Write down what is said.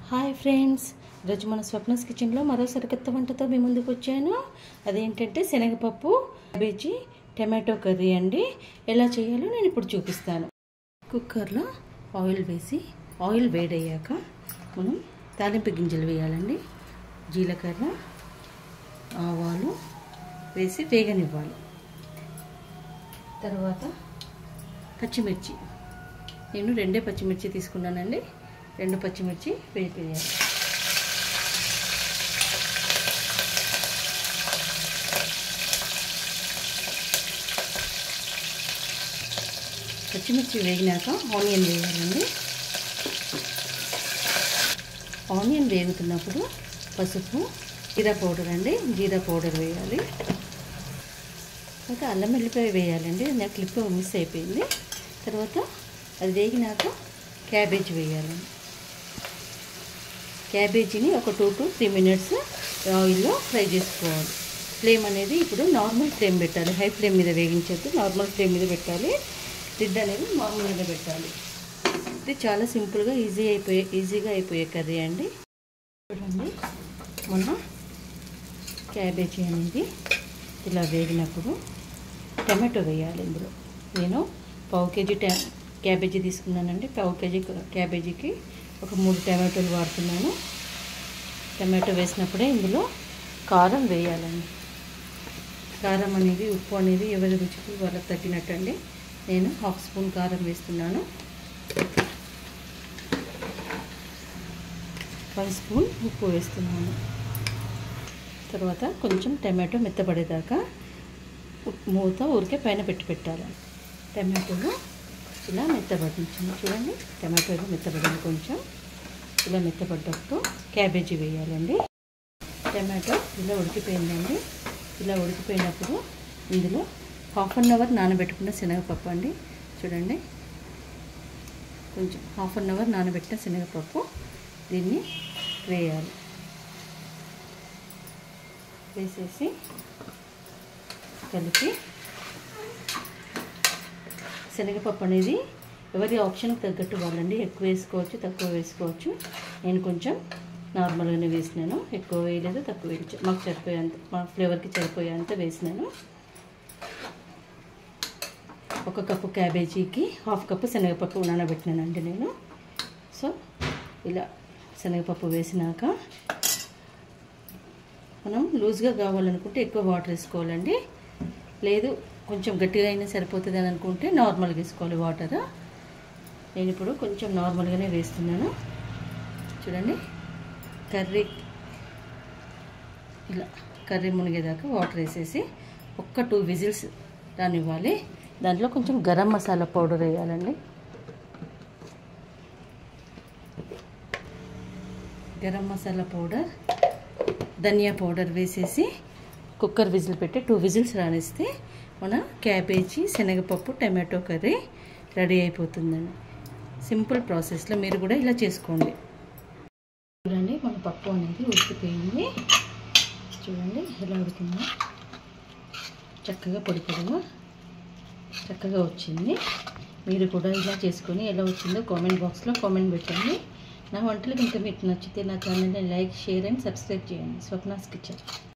hi friends ఈరోజు మన స్వప్నస్ కిచెన్లో మరో సరికొత్త వంటతో మీ ముందుకు వచ్చాను అదేంటంటే శనగపప్పు క్యాబేజీ టమాటో కర్రీ అండి ఎలా చేయాలో నేను ఇప్పుడు చూపిస్తాను కుక్కర్లో ఆయిల్ వేసి ఆయిల్ వేడయ్యాక మనం తాలింపు గింజలు వేయాలండి జీలకర్ర ఆవాలు వేసి వేగనివ్వాలి తర్వాత పచ్చిమిర్చి నేను రెండే పచ్చిమిర్చి తీసుకున్నానండి రెండు పచ్చిమిర్చి వేపేయాలి పచ్చిమిర్చి వేగినాక ఆనియన్ వేయాలండి ఆనియన్ వేగుతున్నప్పుడు పసుపు జీరా పౌడర్ అండి జీరా పౌడర్ వేయాలి తర్వాత అల్లం వెల్లిపాయ వేయాలండి నా క్లిప్ మిస్ అయిపోయింది తర్వాత అది వేగినాక క్యాబేజ్ వేయాలండి క్యాబేజీని ఒక టూ టు త్రీ మినిట్స్ ఆయిల్లో ఫ్రై చేసుకోవాలి ఫ్లేమ్ అనేది ఇప్పుడు నార్మల్ ఫ్లేమ్ పెట్టాలి హై ఫ్లేమ్ మీద వేగించద్దు నార్మల్ ఫ్లేమ్ మీద పెట్టాలి లిడ్ అనేది మామూలు మీద పెట్టాలి ఇది చాలా సింపుల్గా ఈజీ అయిపోయే ఈజీగా అయిపోయే కర్రీ అండి చూడండి మొన్న క్యాబేజీ అనేది ఇలా వేగినప్పుడు టమాటో వేయాలి ఇందులో నేను పావు కేజీ టా క్యాబేజీ తీసుకున్నానండి పావు కేజీ క్యాబేజీకి ఒక మూడు టమాటోలు వాడుతున్నాను టమాటో వేసినప్పుడే ఇందులో కారం వేయాలండి కారం అనేది ఉప్పు అనేది ఎవరి రుచికి వాళ్ళకి తగ్గినట్టండి నేను హాఫ్ స్పూన్ కారం వేస్తున్నాను వన్ స్పూన్ ఉప్పు వేస్తున్నాను తర్వాత కొంచెం టమాటో మెత్తపడేదాకా మూత ఊరికే పైన పెట్టి పెట్టాలి టమాటోలు ఇలా మెత్తపడించింది చూడండి టమాటోలు మెత్తపడింది కొంచెం ఇలా మెత్తపడ్డప్పుడు క్యాబేజీ వేయాలండి టమాటో ఇలా ఉడికిపోయిందండి ఇలా ఉడికిపోయినప్పుడు ఇందులో హాఫ్ అన్ అవర్ నానబెట్టుకున్న శనగపప్పు అండి చూడండి కొంచెం హాఫ్ అన్ అవర్ నానబెట్టిన శనగపప్పు దీన్ని వేయాలి వేసేసి కలిపి శనగపప్పు అనేది ఎవరి ఆప్షన్కి తగ్గట్టు వాళ్ళండి ఎక్కువ వేసుకోవచ్చు తక్కువ వేసుకోవచ్చు నేను కొంచెం నార్మల్గానే వేసినాను ఎక్కువ వేయలేదు తక్కువ వేయలేదు మాకు సరిపోయేంత మా ఫ్లేవర్కి సరిపోయేంత వేసినాను ఒక కప్పు క్యాబేజీకి హాఫ్ కప్పు శనగపప్పు నానబెట్టినానండి నేను సో ఇలా శనగపప్పు వేసినాక మనం లూజ్గా కావాలనుకుంటే ఎక్కువ వాటర్ వేసుకోవాలండి లేదు కొంచెం గట్టిగా అయినా సరిపోతుంది అని అనుకుంటే నార్మల్గా వేసుకోవాలి వాటర్ నేను ఇప్పుడు కొంచెం నార్మల్గానే వేస్తున్నాను చూడండి కర్రీ ఇలా కర్రీ మునిగేదాకా వాటర్ వేసేసి ఒక్క టూ విజిల్స్ రానివ్వాలి దాంట్లో కొంచెం గరం మసాలా పౌడర్ వేయాలండి గరం మసాలా పౌడర్ ధనియా పౌడర్ వేసేసి కుక్కర్ విజిల్ పెట్టి టూ విజిల్స్ రానిస్తే మన క్యాబేజీ శనగపప్పు టమాటో కర్రీ రెడీ అయిపోతుందండి సింపుల్ ప్రాసెస్లో మీరు కూడా ఇలా చేసుకోండి చూడండి మన పప్పు అనేది ఉడికిపోయింది చూడండి ఎలా ఉడికిందో చక్కగా పొడి పొడిగా చక్కగా వచ్చింది మీరు కూడా ఇలా చేసుకొని ఎలా వచ్చిందో కామెంట్ బాక్స్లో కామెంట్ పెట్టండి నా వంటలు కనుక మీకు నచ్చితే నా ఛానల్ని లైక్ షేర్ అండ్ సబ్స్క్రైబ్ చేయండి స్వప్నాస్ కిచెన్